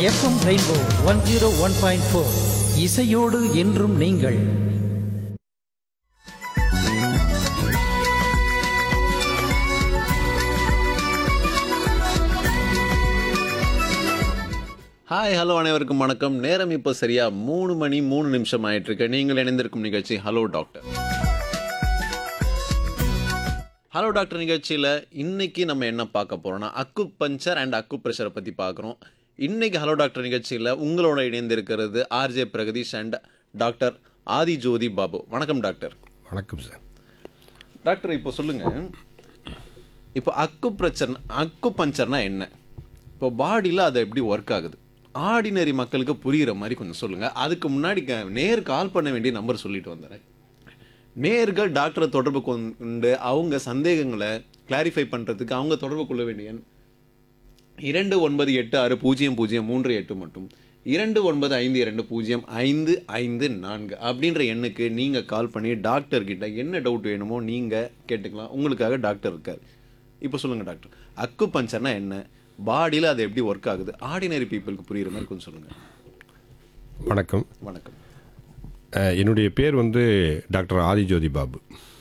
FM Rainbow one zero one point four இசையோடு என்றும் நீங்கள் ஹாய் ஹலோ அனைவருக்கும் வணக்கம் நேரம் இப்போ சரியா மூணு மணி மூணு நிமிஷம் ஆயிட்டு இருக்கு நீங்கள் இணைந்திருக்கும் நிகழ்ச்சி ஹலோ டாக்டர் ஹலோ டாக்டர் நிகழ்ச்சியில் இன்னைக்கு நம்ம என்ன பார்க்க போறோம்னா அக்கு பஞ்சர் அண்ட் அக்கு ப்ரெஷரை பற்றி பார்க்குறோம் இன்னைக்கு ஹலோ டாக்டர் நிகழ்ச்சியில் உங்களோட இணைந்திருக்கிறது RJ Pragadeesh and doctor Aadhi Jothi Babu வணக்கம் டாக்டர் வணக்கம் சார் டாக்டர் இப்போ சொல்லுங்க இப்போ அக்கு பிரச்சனை அக்கு பஞ்சர்னா என்ன இப்போ பாடியில் அது எப்படி ஒர்க் ஆகுது ஆர்டினரி மக்களுக்கு புரிகிற மாதிரி கொஞ்சம் சொல்லுங்க அதுக்கு முன்னாடி க- நேர் கால் பண்ண வேண்டிய நம்பர் சொல்லிட்டு வந்துடுறேன் நேர்கள் டாக்டரை தொடர்பு கொண்டு அவங்க சந்தேகங்களை கிளாரிஃபை பண்ணுறதுக்கு அவங்க தொடர்பு கொள்ள வேண்டிய எண் இரண்டு ஒன்பது எட்டு ஆறு பூஜ்ஜியம் பூஜ்ஜியம் மூன்று எட்டு மட்டும் இரண்டு ஒன்பது ஐந்து இரண்டு பூஜ்ஜியம் ஐந்து ஐந்து நான்கு அப்படின்ற எண்ணுக்கு நீங்கள் கால் பண்ணி டாக்டர் கிட்ட என்ன டவுட் வேணுமோ நீங்கள் கேட்டுக்கலாம் உங்களுக்காக டாக்டர் இருக்கார் இப்போ சொல்லுங்கள் டாக்டர் அக்கு பஞ்சர்னா என்ன பாடியில் அது எப்படி ஒர்க் ஆகுது ஆர்டினரி பீப்புளுக்கு புரியுற மாதிரி கொஞ்சம் சொல்லுங்கள் வணக்கம் வணக்கம் அஹ், என்னுடைய பேர் வந்து டாக்டர் ஆதிஜோதி பாபு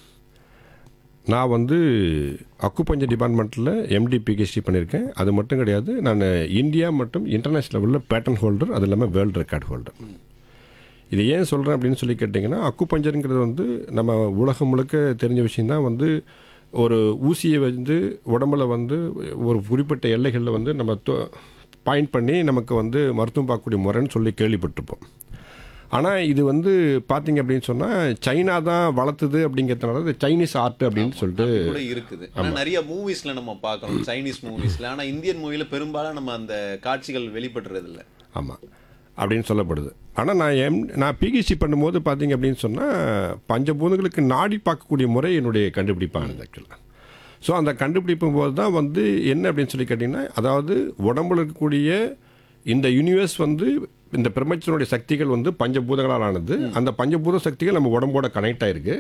நான் வந்து அக்குபஞ்சர் டிபார்ட்மெண்ட்டில் எம்டி பிஹெச்டி பண்ணியிருக்கேன் அது மட்டும் கிடையாது நான் இந்தியா மற்றும் இன்டர்நேஷ்னல் லெவலில் பேட்டன் ஹோல்டர் அது இல்லாமல் வேர்ல்டு ரெக்கார்ட் ஹோல்டர் இது ஏன் சொல்கிறேன் அப்படின்னு சொல்லி கேட்டிங்கன்னா அக்குபஞ்சருங்கிறது வந்து நம்ம உலகம் முழுக்க தெரிஞ்ச விஷயந்தான் வந்து ஒரு ஊசியை வந்து உடம்புல வந்து ஒரு குறிப்பிட்ட எல்லைகளில் வந்து நம்ம பாயிண்ட் பண்ணி நமக்கு வந்து மருத்துவம் பார்க்கக்கூடிய முறைன்னு சொல்லி கேள்விப்பட்டிருப்போம் ஆனால் இது வந்து பார்த்தீங்க அப்படின்னு சொன்னால் சைனா தான் வளர்த்துது அப்படிங்கிறதுனால இது சைனீஸ் ஆர்ட் அப்படின்னு சொல்லிட்டு கூட இருக்குது ஆனா நிறைய மூவிஸ்ல நம்ம பார்க்கறோம் சைனீஸ் மூவிஸ்ல ஆனா இந்தியன் மூவில பெரும்பாலும் நம்ம அந்த காட்சிகள் வெளிப்படுறது இல்ல ஆமாம் அப்படின்னு சொல்லப்படுது ஆனால் நான் எம் நான் பிஹெச்டி பண்ணும்போது பார்த்தீங்க அப்படின்னு சொன்னால் பஞ்சபூதங்களுக்கு நாடி பார்க்கக்கூடிய முறை என்னுடைய கண்டுபிடிப்பானது ஆக்சுவலாக ஸோ அந்த கண்டுபிடிப்பும் போது தான் வந்து என்ன அப்படின்னு சொல்லி கேட்டிங்கன்னா அதாவது உடம்புல இருக்கக்கூடிய இந்த யூனிவர்ஸ் வந்து இந்த பிரபஞ்சத்தினுடைய சக்திகள் வந்து பஞ்சபூதங்களால் ஆனது அந்த பஞ்சபூத சக்திகள் நம்ம உடம்போட கனெக்ட் ஆயிருக்கு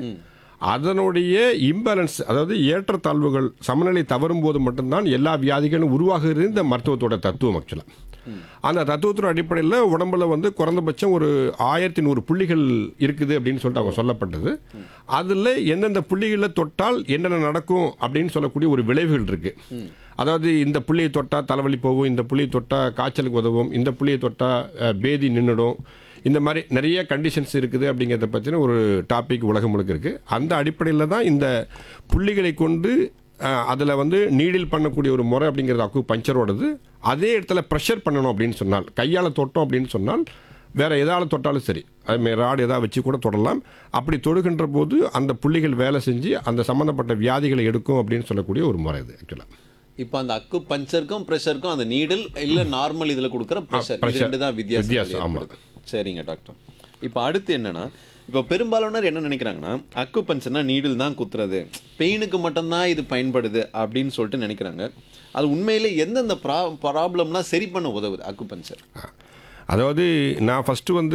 அதனுடைய இம்பேலன்ஸ் அதாவது ஏற்றத்தாழ்வுகள் சமநிலை தவறும் போது மட்டும்தான் எல்லா வியாதிகளும் உருவாகுறது இந்த மருத்துவத்தோட தத்துவம் ஆக்சுவலாக அந்த தத்துவத்தின் அடிப்படையில் உடம்புல வந்து குறைந்தபட்சம் ஒரு ஆயிரத்தி நூறு புள்ளிகள் இருக்குது அப்படின்னு சொல்லிட்டு அவங்க சொல்லப்பட்டது அதில் எந்தெந்த புள்ளிகளில் தொட்டால் என்னென்ன நடக்கும் அப்படின்னு சொல்லக்கூடிய ஒரு விளைவுகள் இருக்கு அதாவது இந்த புள்ளியை தொட்டால் தலைவலி போகும் இந்த புள்ளியை தொட்டால் காய்ச்சலுக்கு உதவும் இந்த புள்ளியை தொட்டால் அஹ், பேதி நின்றுடும் இந்த மாதிரி நிறைய கண்டிஷன்ஸ் இருக்குது அப்படிங்கிறத பற்றின ஒரு டாபிக் உலகம் முழுக்க இருக்குது அந்த அடிப்படையில் தான் இந்த புள்ளிகளை கொண்டு அதில் வந்து நீடில் பண்ணக்கூடிய ஒரு முறை அப்படிங்கிறது அக்கு பஞ்சரோடது அதே இடத்துல ப்ரெஷர் பண்ணணும் அப்படின்னு சொன்னால் கையால் தொட்டோம் அப்படின்னு சொன்னால் வேற எதால தொட்டாலும் சரி அதுமாரி ராடு எதாவது வச்சு கூட தொடலாம் அப்படி தொடுகின்ற போது அந்த புள்ளிகள் வேலை செஞ்சு அந்த சம்மந்தப்பட்ட வியாதிகளை எடுக்கும் அப்படின்னு சொல்லக்கூடிய ஒரு முறை இது ஆக்சுவலாக இப்போ அந்த அக்கு பஞ்சருக்கும் ப்ரெஷருக்கும் அந்த நீடில் இல்ல நார்மல் இதுல கொடுக்குற ப்ரெஷர் இது pressure. ரெண்டு தான் வித்தியாசம் வித்தியாசம், ஆமா. ஏற்படுது. சரிங்க டாக்டர் இப்போ அடுத்து என்னன்னா இப்போ பெரும்பாலானோர் என்ன நினைக்கிறாங்கன்னா அக்கு பஞ்சர்னா நீடில் தான் குத்துறது பெயினுக்கு மட்டும்தான் இது பயன்படுது அப்படின்னு சொல்லிட்டு நினைக்கிறாங்க அது உண்மையிலே எந்தெந்த ப்ரா ப்ராப்ளம்லாம் சரி பண்ண உதவுது அக்கு பஞ்சர் அதாவது நான் ஃபஸ்ட்டு வந்து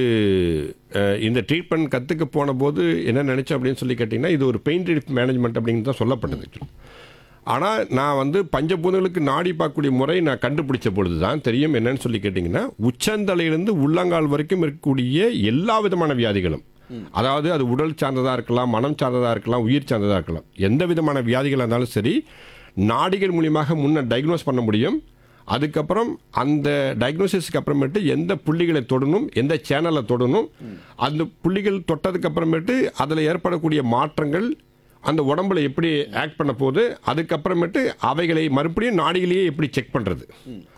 அஹ், இந்த ட்ரீட்மெண்ட் கற்றுக்க போன போது என்ன நினச்சேன் அப்படின்னு சொல்லி கேட்டிங்கன்னா இது ஒரு பெயின் ரிலீஃப் மேனேஜ்மெண்ட் அப்படின்னு தான் சொல்லப்பட்டது ஆனால் நான் வந்து பஞ்சபூதங்களுக்கு நாடி பார்க்கக்கூடிய முறை நான் கண்டுபிடிச்ச பொழுது தான் தெரியும் என்னன்னு சொல்லி கேட்டிங்கன்னா உச்சந்தலையிலிருந்து உள்ளங்கால் வரைக்கும் இருக்கக்கூடிய எல்லா விதமான வியாதிகளும் அதாவது அது உடல் சார்ந்ததாக இருக்கலாம் மனம் சார்ந்ததாக இருக்கலாம் உயிர் சார்ந்ததாக இருக்கலாம் எந்த விதமான வியாதிகளாக இருந்தாலும் சரி நாடிகள் மூலியமாக முன்ன டயக்னோஸ் பண்ண முடியும் அதுக்கப்புறம் அந்த டயக்னோசிஸ்க்கு அப்புறமேட்டு எந்த புள்ளிகளை தொடணும் எந்த சேனலை தொடணும் அந்த புள்ளிகள் தொட்டதுக்கு அப்புறமேட்டு அதில் ஏற்படக்கூடிய மாற்றங்கள் அந்த உடம்புல எப்படி ஆக்ட் பண்ண போகுது அதுக்கப்புறமேட்டு அவைகளை மறுபடியும் நாடிகளையே எப்படி செக் பண்ணுறது